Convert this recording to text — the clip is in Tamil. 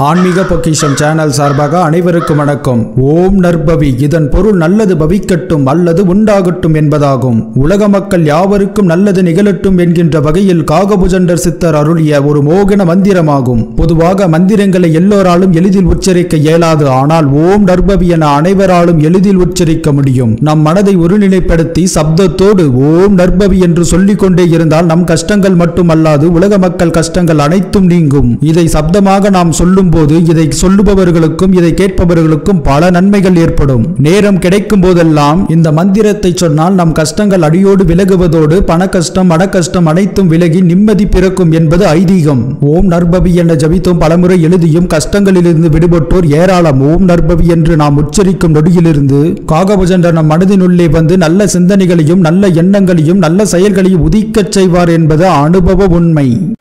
ஆன்மீக பொக்கிஷம் சேனல் சார்பாக அனைவருக்கும் வணக்கம் ஓம் நற்பவி இதன் பொருள் நல்லது பவிக்கட்டும் அல்லது உண்டாகட்டும் என்பதாகும் உலக மக்கள் யாவருக்கும் நல்லது நிகழட்டும் என்கின்ற வகையில் காகபுஜண்டர் சித்தர் அருளிய ஒரு மோகன மந்திரமாகும் பொதுவாக மந்திரங்களை எல்லோராலும் எளிதில் உச்சரிக்க இயலாது ஆனால் ஓம் நற்பவி என அனைவராலும் எளிதில் உச்சரிக்க முடியும் நம் மனதை ஒருநிலைப்படுத்தி சப்தத்தோடு ஓம் நற்பவி என்று சொல்லிக் கொண்டே இருந்தால் நம் கஷ்டங்கள் மட்டுமல்லாது உலக மக்கள் கஷ்டங்கள் அனைத்தும் நீங்கும் இதை சப்தமாக நாம் சொல்லும் போது இதை சொல்லுபவர்களுக்கும் இதை கேட்பவர்களுக்கும் பல நன்மைகள் ஏற்படும் நேரம் கிடைக்கும் போதெல்லாம் இந்த மந்திரத்தை சொன்னால் நம் கஷ்டங்கள் அடியோடு விலகுவதோடு பண கஷ்டம் மன கஷ்டம் அனைத்தும் விலகி நிம்மதி பிறக்கும் என்பது ஐதீகம் ஓம் நற்பவி என ஜபித்தும் பலமுறை எழுதியும் கஷ்டங்களிலிருந்து விடுபட்டோர் ஏராளம் ஓம் நற்பவி என்று நாம் உச்சரிக்கும் நொடியிலிருந்து காகபுஜண்டர் நம் மனதினுள்ளே வந்து நல்ல சிந்தனைகளையும் நல்ல எண்ணங்களையும் நல்ல செயல்களையும் உதிக்கச் செய்வார் என்பது அனுபவ உண்மை